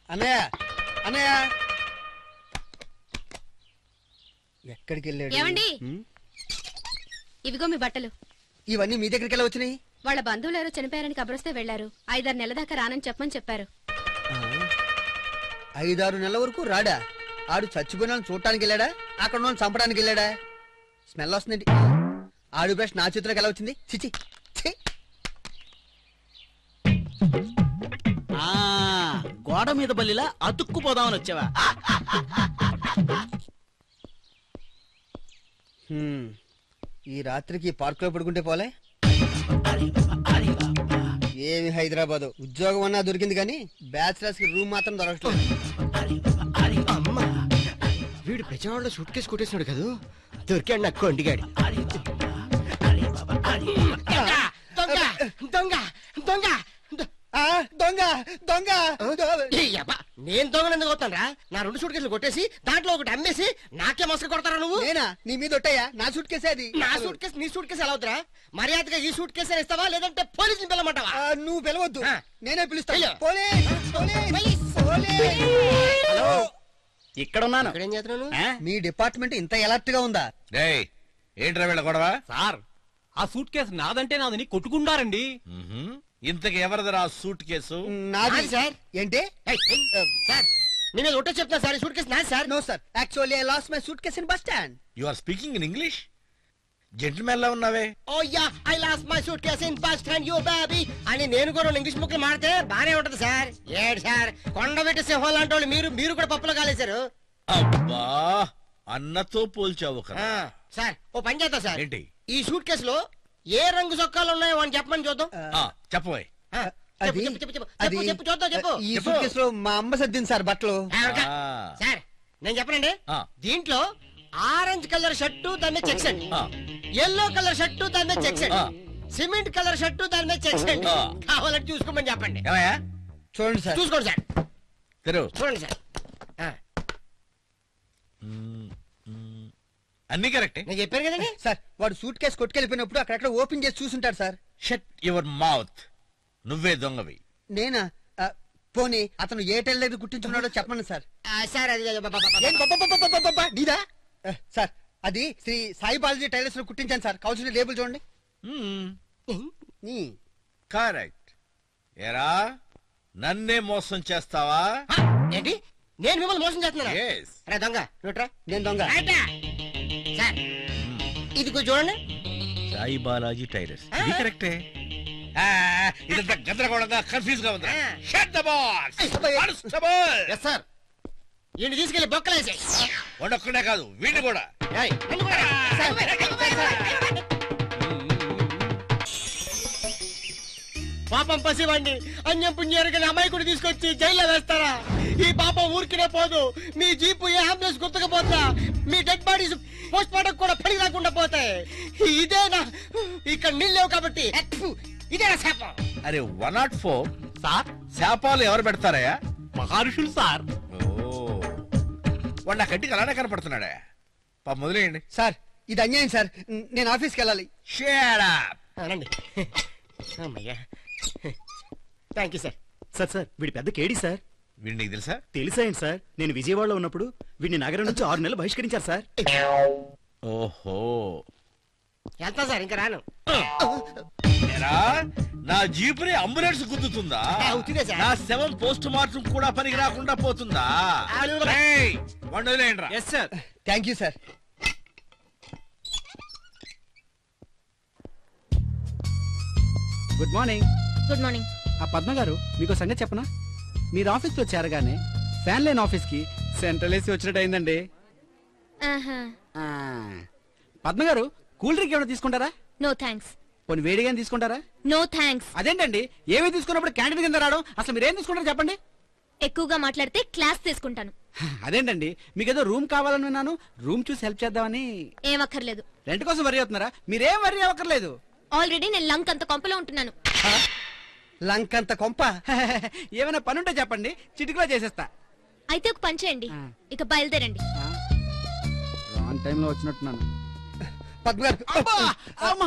అన్నయ్య అన్నయ్య ఎక్కడికి వెళ్ళాడు ఏమండి? ఉమ్, ఇవిగో మీ బట్టలు ఇవన్నీ మీ దగ్గరికి ఎలా వచ్చినాయి వాళ్ళ బంధువులు ఎవరో చనిపోయారని కబరొస్తే వెళ్లారు ఐదారు నెలల దాకా రానని చెప్పమని చెప్పారు ఆ, ఐదారు నెలల వరకు రాడా ఆడు చచ్చిపోయిన వాళ్ళని చూడటానికి వెళ్ళాడా అక్కడ ఉన్న వాళ్ళని చంపడానికి వెళ్ళాడా స్మెల్ వస్తుందండి ఆడు బ్రష్ నా చేతిలోకి ఎలా వచ్చింది చిచి ఛీ. ఆ గోడ మీద బల్లిలా అతుక్కుపోదామని వచ్చావా హ్మ్. ఈ రాత్రికి పార్కులో పడుకుంటే పోలే ఏమి హైదరాబాద్ ఉద్యోగం అన్నా దొరికింది కానీ బ్యాచిలర్స్ కి రూమ్ మాత్రం దొరకట్లేదు అమ్మా వీడు ప్రచారంలో సూట్ కేసు కొట్టేసినాడు కదా దొరికాడు నాకు కొండిగాడు దొంగ దొంగ దొంగ దొ- ఆ, దొంగ దొంగ ఏ యబ్బా, నేను దొంగను ఎందుకు కొత్తాను నా రెండు సూట్ కేసులు కొట్టేసి దాంట్లో ఒకటి అమ్మేసి నాకే మసక కొడతారా నువ్వు నేనా నీ మీద ఒట్టయ్యా నా సూట్ కేసే అది నా సూట్ కేసు నీ సూట్ కేసు ఎలా అవుతురా మర్యాదగా ఈ సూట్ కేసు ఇస్తావా లేదంటే పోలీసుని పిల్లమంటావా ఆ, నువ్వు పిలవద్దు ఆ. నేనే పిలుస్తాను వెళ్ళు. పోలీస్ పోలీస్ పోలీస్ హలో ఇక్కడ ఉన్నాను ఇక్కడ ఏం చేస్తున్నాను ఆ? మీ డిపార్ట్మెంట్ ఇంత ఎలర్ట్ గా ఉందా రేయ్ ఏంట్రా వీళ్ళ గొడవ సార్ ఆ సూట్ కేసు నాదంటే నాదని కొట్టుకుంటారండి మ్మ్హ్మ్. ఇంతకు ఎవరిదరా ఆ సూట్ కేసు నాది నాది సార్. ఏంటి ఏయ్, ఏయ్, సార్ మీ మీద ఒట్టే చెప్తున్నా సార్ ఈ సూట్ కేసు నాది sir no sir actually I lost my suitcase in bus stand you are speaking in English gentleman లా ఉన్నావే oh yeah I lost my suitcase in bus stand you baby అని నేను కూడా రెండు English ముక్కలు మాడితే బానే ఉంటది sir ఏడు సార్ కొండబెట్టి సింహం లాంటి వాళ్ళు మీరు మీరు కూడా పప్పులో కాలేశారు అబ్బా అన్నతో పోల్చావు ఆ, కదా సార్ ఓ పని చేద్దాం సార్ ఏంటి? ఈ సూట్ కేసులో ఏ రంగు చొక్కాలు ఉన్నాయో అని చెప్పమని చూద్దాం ఆ, చెప్పబోయ్ ఆ, చెప్పు, అది చెప్పు, చెప్పు, చెప్పు, అది చెప్పు, చెప్పు, చూద్దాం చెప్పు ఈ చెప్పు. సూట్ కేసు లో మా అమ్మ సర్దింది సార్ బట్టలు ఆ, ఇంకా. ఆ. సార్ నేను చెప్పనండి ఆ. దీంట్లో ఆరెంజ్ కలర్ షర్టు దాని మీద చెక్స్ అండి ఆ, ఎల్లో కలర్ షర్టు దాని మీద చెక్స్ ఆ. అండి సిమెంట్ కలర్ షర్టు దాని మీద చెక్స్ అండి ఆ. కావాలంటే చూసుకోమని చెప్పండి ఏమయ్యా చూడండి సార్ చూసుకోండి సార్ తెరు చూడండి సార్ ఆ, అన్ని కరెక్టే నేను చెప్పాను కదండి సార్ వాడు సూట్ కేసు కొట్టుకెళ్ళిపోయినప్పుడు అక్కడక్కడ ఓపెన్ చేసి చూసుంటాడు సార్ షట్ యువర్ మౌత్ నువ్వే దొంగవి నేనా ఆ, పోనీ అతను ఏ టైల్ దగ్గర కుట్టించుకున్నాడో చెప్పండి సార్ ఆ, సార్ అది బ- బ- బ- ఏం బబ్బబ్బబ్బబ్బబ్బబ్బ, నీదా ఆ, సార్ అది శ్రీ సాయి బాలాజీ టైలర్స్ లో కుట్టించాను సార్ కావాల్సిన లేబుల్ చూడండి నీ. కరెక్ట్ ఎరా నన్నే మోసం చేస్తావా ఆ, ఏంటి నేను మిమ్మల్ని మోసం చేస్తున్నానా Yes. రే దొంగ నువ్వుట్రా. నేను దొంగ రైటా? సార్ ఇది కొంచెం చూడండి సాయి బాలాజీ టైలర్స్ ఆ. ఇది కరెక్టే ఆ, ఇదంతా గందరగోళంగా కన్ఫ్యూజ్ గా ఉంది ఆ. షట్ ద బాక్స్ అబ్బాయి. కానిస్టేబుల్ ఎస్ సార్ ఈయన తీసుకెళ్లి బొక్కలేసాయి వాడొక్కడే కాదు వీడిని కూడా పాపం పసివాణ్ణి అన్యం పుణ్యరుగని అమాయకుడు తీసుకొచ్చి జైల్లో వేస్తారా ఈ పాపం ఊరికినే పోదు మీ జీపు ఏ అంబులెన్స్ గుర్తుకపోతా మీ డెడ్ బాడీస్ పోస్ట్ మార్టం కూడా పని రాకుండా పోతాయి ఇదేనా ఇక్కడ నీళ్ళేవు కాబట్టి అచ్చు, ఇదేనా శాపం అరే వన్ నాట్ ఫోర్ సార్ శాపాలు ఎవరు పెడతారయ్యా మహర్షులు సార్ ఓ వాడు నా కంటికి అలానే కనపడుతున్నాడా పాప మొదలేయండి సార్ ఇది అన్యాయం సార్ నేను ఆఫీస్కి వెళ్ళాలి Shut up. అనండి అమ్మయ్యా thank you sir sir sir వీడి పెద్ద కేడి సార్ వీడు నీకు తెలుసా తెలిసాయండి సార్ నేను విజయవాడలో ఉన్నప్పుడు వీడిని నగరం నుంచి ఆరు నెలలు బహిష్కరించారు సార్ ఓహో వెళ్తా సార్ ఇంకా రాను ఎరా నా జీపుని అంబులెన్స్ గుద్దుతుందా ఆ, ఉత్తిదే సార్. నా శవం పోస్ట్ మార్టం కూడా పనికి రాకుండా పోతుందా ఆ, నువ్వు- రేయ్, వాడిని వదిలేయండిరా. Yes sir thank you sir good morning good morning ఆ పద్మ గారు మీకు సంగతి చెప్పనా మీరు ఆఫీస్లో చేరగానే ఫ్యాన్ లైన్ ఆఫీస్కి సెంట్రల్ ఏసీ వచ్చినట్టు అయిందండి ఆహా ఆ, పద్మ గారు కూల్ డ్రింక్ ఏమైనా తీసుకుంటారా నో థ్యాంక్స్ కొన్ని వేడిగా తీసుకుంటారా నో థ్యాంక్స్ అదేంటండి ఏమి తీసుకున్నప్పుడు క్యాంటీన్ కింద రావడం అసలు మీరేం తీసుకుంటారు చెప్పండి ఎక్కువగా మాట్లాడితే క్లాస్ తీసుకుంటాను అదేంటండి మీకు ఏదో రూమ్ కావాలని విన్నాను రూమ్ చూసి హెల్ప్ చేద్దామని ఏం అక్కర్లేదు రెంట్ కోసం వరి అవుతున్నారా మీరేం వరి అవ్వక్కర్లేదు ఆల్రెడీ నేను లంక్ అంత కొంపలో ఉంటున్నాను లంకంత కొంప ఏమైనా పని ఉంటే చెప్పండి చిటికలో చేసేస్తా అయితే ఒక పని చేయండి ఇక బయలుదేరండి రాంగ్ టైంలో వచ్చినట్టున్నాను పద్మ గారు అబ్బా! అమ్మా!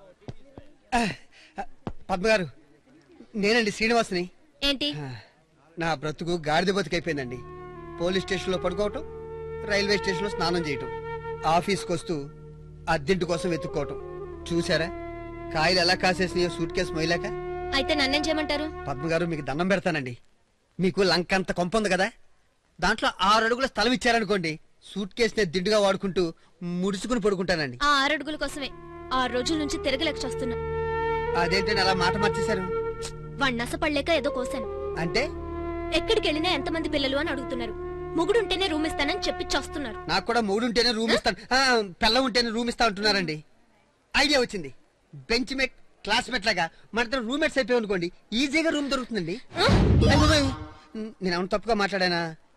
పద్మ గారు నేనండి శ్రీనివాస్ని ఏంటి నా బ్రతుకు గాడిద బతుకైపోయిందండి పోలీస్ స్టేషన్లో పడుకోవటం రైల్వే స్టేషన్లో స్నానం చేయటం ఆఫీస్కి వస్తూ అద్దెంటి కోసం వెతుక్కోవటం చూసారా కాయలు ఎలా కాసేసినాయో సూట్ కేసు మొయ్యలేక అయితే నన్నేం చేయమంటారు పద్మ గారు మీకు దండం పెడతానండి మీకు లంకంత కొంప ఉంది కదా దాంట్లో ఆరు అడుగుల స్థలం ఇచ్చారనుకోండి సూట్ కేసుని దిడ్డుగా వాడుకుంటూ ముడుచుకుని పడుకుంటానండి ఆ ఆరడుగుల కోసమే ఆరు రోజుల నుంచి తిరగలేక చూస్తున్నా అదేంటని అలా మాట మార్చేశారు వాణ్ణి నసపడలేక ఏదో కోసాను అంటే ఎక్కడికి వెళ్ళినా ఎంతమంది పిల్లలు అని అడుగుతున్నారు మొగుడుంటేనే రూమ్ ఇస్తానని చెప్పి చస్తున్నారు నాకు కూడా మూడు ఉంటేనే రూమ్ ఇస్తాను ఆ, పిల్ల ఉంటేనే రూమ్ ఇస్తా అంటున్నారండి ఐడియా వచ్చింది బెంచ్ మేట్ క్లాస్మేట్ లాగా మన ఇద్దరం రూమ్మేట్స్ అయిపోయి అనుకోండి ఈజీగా రూమ్ దొరుకుతుందండి అయ్ బాబోయ్, నేను అవును తప్పుగా మాట్లాడానా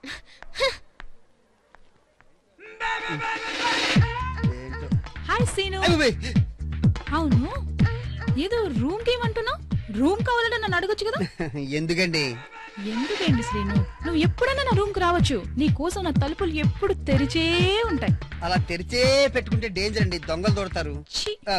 ఏంటో. హాయ్ సీను అయ్ బాబోయ్, అవును ఏదో రూమ్ కి ఏమంటున్నావు రూమ్ కావాలంటే నన్ను అడగొచ్చు కదా ఎందుకండి ఎందుకండి శ్రీను నువ్వు ఎప్పుడైనా నా రూమ్ కి రావచ్చు నీ కోసం నా తలుపులు ఎప్పుడు తెరిచే ఉంటాయి అలా తెరిచే పెట్టుకుంటే డేంజర్ అండి దొంగలు దొడతారు ఛీ, ఆ,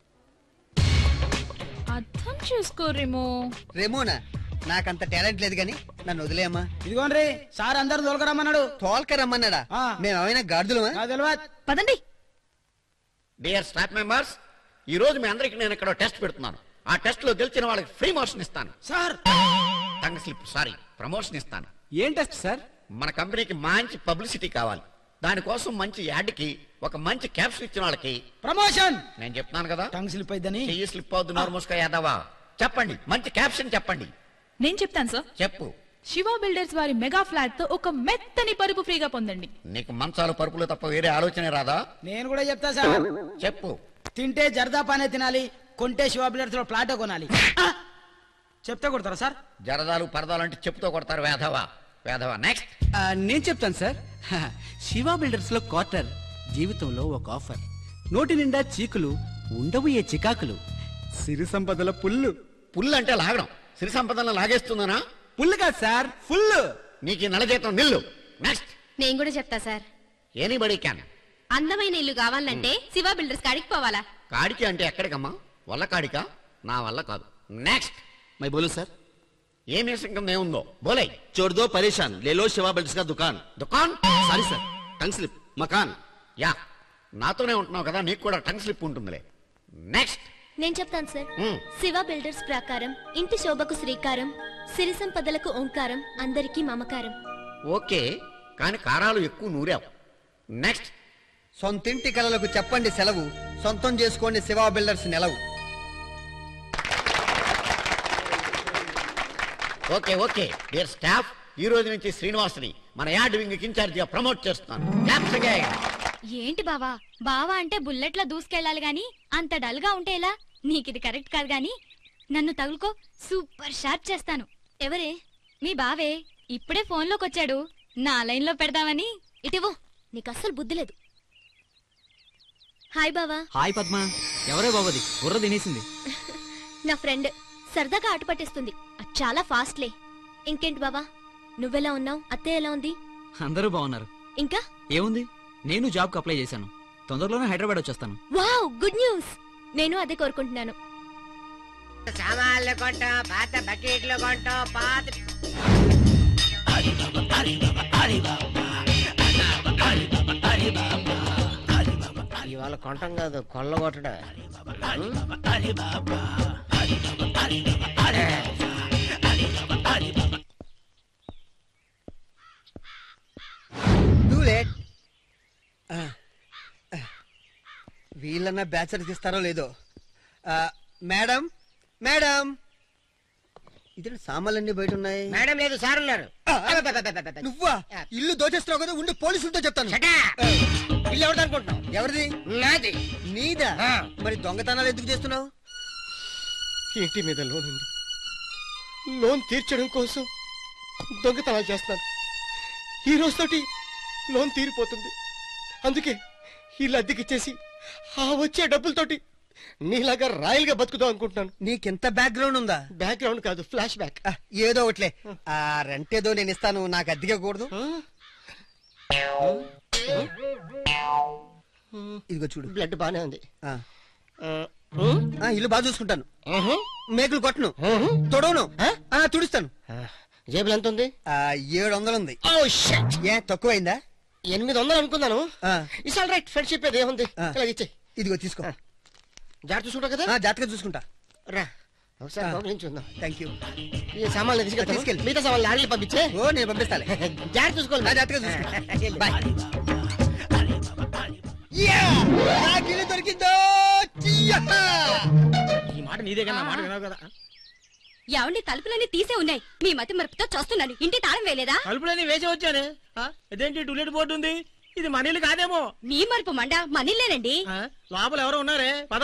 అర్థం చేసుకోరేమో రేమోనా నాకంత టాలెంట్ లేదు కానీ నన్ను వదిలేయమ్మా ఇదిగోండి సార్ అందరు దొరకరమ్మన్నాడు తోల్క రమ్మన్నాడా ఆ. మేము ఏమైనా గాడిదలమా నాకు తెలియదు పదండి డియర్ స్టాఫ్ మెంబర్స్ ఈ రోజు మీ అందరికి నేను ఇక్కడ టెస్ట్ పెడుతున్నాను ఆ టెస్ట్ లో గెలిచిన వాళ్ళకి ఫ్రీ మోషన్ ఇస్తాను sir tongue slip sorry promotion ఇస్తాను ఏం టెస్ట్ సార్ మన కంపెనీకి మంచి పబ్లిసిటీ కావాలి దానికోసం మంచి యాడ్ కి ఒక మంచి క్యాప్స్ ఇచ్చిన వాళ్ళకి ప్రమోషన్ నేను చెప్తున్నాను కదా టంగ్ స్లిప్ అయిద్దని చెయ్యి స్లిప్ అవుద్దు నోర్మోస్గా యాదవా చెప్పండి మంచి క్యాప్షన్ చెప్పండి నేను చెప్తాను సార్ చెప్పు శివ బిల్డర్స్ వారి మెగా ఫ్లాట్ తో ఒక మెత్తని పరుపు ఫ్రీగా పొందండి నీకు మంచాలు పరుపులు తప్ప వేరే ఆలోచన రాదా నేను కూడా చెప్తా సార్ చెప్పు తింటే జరదా పానే తినాలి కొంటే శివ బిల్డర్స్ లో ప్లాటో కొనాలి ఆ! చెప్తే కొడతారా సార్ జరదాలు పరదాలు అంటే చెప్పుతో కొడతారు వేధవా వేధవా నెక్స్ట్ నేను చెప్తాను సార్ శివ బిల్డర్స్ లో క్వార్టర్ జీవితంలో ఒక ఆఫర్ నోటి నిండా చీకులు ఉండవు ఏ చికాకులు సిరి సంపదల పుల్లు పుల్లు అంటే లాగడం సిరి సంపదలను లాగేస్తుందనా పుల్లు కాదు సార్ ఫుల్ నీకు ఈ నెల జీతం నిల్లు నెక్స్ట్ నేను కూడా చెప్తా సార్ ఎనీబడి క్యాన్ అందమైన ఇల్లు కావాలంటే శివ బిల్డర్స్ కాడికి పోవాలా కాడికి అంటే ఎక్కడికమ్మా వల్ల కాడికా నా వల్ల కాదు నెక్స్ట్ मैं बोलूं सर ఏ నిరసంకం ఏముందో బోలై छोड़ दो परेशान ले लो शिवा बिल्डर्स का दुकान దుకాన్ सॉरी सर टंग स्लिप मकान యా నాతోనే ఉంటున్నావు కదా నీకు కూడా టంగ్ స్లిప్ ఉంటుందిలే నెక్స్ట్ నేను చెప్తాను సార్ మ్మ్. శివ బిల్డర్స్ ప్రకారం ఇంటి శోభకు శ్రీకారం సిరి సంపదలకు ఓంకారం అందరికీ మమకారం ఓకే కానీ కారాలు ఎక్కువ నూరావు నెక్స్ట్ సొంతింటి కలలకు చెప్పండి సెలవు సొంతం చేసుకోండి శివా బిల్డర్స్ నెలవు ఓకే ఓకే డియర్ స్టాఫ్ ఈ రోజు నుంచి శ్రీనివాసుని మన యాడ్ వింగ్ ఇన్ఛార్జ్ గా ప్రమోట్ చేస్తున్నాను Claps again. ఏంటి బావా బావా అంటే బుల్లెట్లా దూసుకెళ్ళాలి గాని అంత డల్ గా ఉంటే ఎలా నీకిది కరెక్ట్ కాదు గాని నన్ను తగులుకో సూపర్ షార్ప్ చేస్తాను ఎవరే మీ బావే ఇప్పుడే ఫోన్లోకి వచ్చాడు నా లైన్ లో పెడదామని ఇటివో నీకు అస్సలు బుద్ధి లేదు హాయ్ బావా హాయ్ పద్మ ఎవరే బాబది బుర్ర తినేసింది నా ఫ్రెండ్ సరదాగా ఆట పట్టిస్తుంది అది చాలా ఫాస్ట్లే ఇంకేంటి బావా నువ్వెలా ఉన్నావు అత్తయ్య ఎలా ఉంది అందరూ బాగున్నారు ఇంకా ఏముంది నేను జాబ్ కి అప్లై చేశాను తొందరలోనే హైదరాబాద్ వచ్చేస్తాను వావ్ గుడ్ న్యూస్ నేను అదే కోరుకుంటున్నాను సామాన్లు కొంటాం పాత బకెట్లు కొంటాం పాత ఇవాళ కొంటాం కాదు కొల్ల కొట్టడం టూ లేట్ వీళ్ళన్నా బ్యాచర్కి ఇస్తారో లేదో ఆ, మేడం మేడం ఇదే సామాన్లన్నీ బయట ఉన్నాయి మేడం లేదు సార్ ఉన్నారు ఆ, నువ్వా ఇల్లు దోచేస్తున్నావు కదా ఉండి పోలీసులతో చెప్తాను షటా! ఇల్లు ఎవరిది అనుకుంటున్నావు ఎవరిది నాది నీదా ఆ. మరి దొంగతనాలు ఎందుకు చేస్తున్నావు ఇంటి మీద లోన్ ఉంది లోన్ తీర్చడం కోసం దొంగతనాలు చేస్తాను ఈ రోజుతోటి లోన్ తీరిపోతుంది అందుకే ఇల్లు అద్దెకిచ్చేసి ఆ వచ్చే డబ్బులతోటి నీలాగా రాయల్ గా బతుకుదాం అనుకుంటున్నాను నీకెంత బ్యాక్గ్రౌండ్ ఉందా బ్యాక్గ్రౌండ్ కాదు ఫ్లాష్ బ్యాక్ ఆ, ఏదో ఒకట్లే ఆ రెంట్ ఏదో నేను ఇస్తాను నాకు అద్దెగా కూడదు ఇదిగో చూడు బ్లడ్ బానే ఉంది ఆ. ఆ, ఆ, ఇల్లు బాగా చూసుకుంటాను ఆహా, మేకులు కొట్టను ఆహా. తొడవను ఆ? ఆ, తుడుస్తాను ఆ, జేబులు ఎంత ఉంది ఆ, ఏడు వందలు ఉంది ఓ షట్ ఏ తక్కువైందా ఎనిమిది వందలు అనుకున్నాను ఆ, ఇట్స్ ఆల్ రైట్ ఫ్రెండ్షిప్ ఏముంది ఆ. ఇలా ఇచ్చే ఇదిగో తీసుకో జాగ్రత్త చూసుకుంటావు కదా ఆ, జాగ్రత్తగా చూసుకుంటా రా ఒకసారి ఆ. బాబు నుంచి ఉందాం థ్యాంక్ యూ ఈ సామాన్లు తీసుకెళ్తా తీసుకెళ్ళు. మిగతా సామాన్లు లారీలు పంపించే ఓ నేను పంపిస్తాలే జాగ్రత్త చూసుకోవాలి ఆ, మరి. జాగ్రత్తగా చూసుకో వెళ్ళు. బాయ్ యా! నాకు ఇల్లు దొరికిందో చియ్యా! ఈ మాట నీదే కదా నా మాట వినావు కదా ఎవండి తలుపులన్నీ తీసే ఉన్నాయి మీ మతి మరపుతో చూస్తున్నాను ఇంటి తాళం వేయలేదా తలుపులన్నీ వేసి వచ్చానే ఆ, ఇదేంటి టూలెట్ బోర్డు ఉంది ఇది మనీలు కాదేమో మీ మరుపు మండ మనీలేనండి ఆ, లోపల ఎవరో ఉన్నారే పద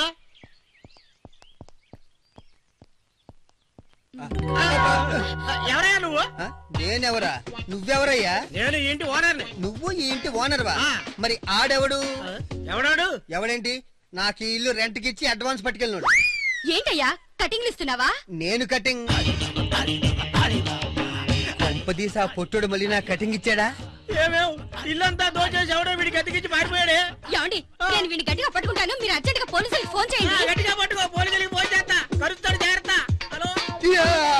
ఎవరయ్యా నువ్వు ఆ, నేనెవరా నువ్వెవరయ్యా నేను ఈ ఇంటి ఓనర్ని నువ్వు ఈ ఇంటి ఓనర్వా ఆ. మరి ఆడెవడు ఆ, ఎవడాడు ఎవడేంటి నాకు ఈ ఇల్లు రెంట్కి ఇచ్చి అడ్వాన్స్ పట్టుకెళ్ళినాడు ఏంటయ్యా కటింగ్లు ఇస్తున్నావా నేను కటింగ్ కొంపదీసా పొట్టుడు మళ్ళీ నా కటింగ్ ఇచ్చాడా ఏమేం ఇల్లంతా దోచేసి ఎవడో వీడికి అతికించి పారిపోయాడే ఏమండి నేను వీడిని గట్టిగా పట్టుకుంటాను మీరు అర్జెంట్ గా పోలీసులకు ఫోన్ ఆ, చేయండి గట్టిగా పట్టుకో పోలీసులకి ఫోన్ చేస్తా కరుస్తాడు జాగ్రత్త హలో యా!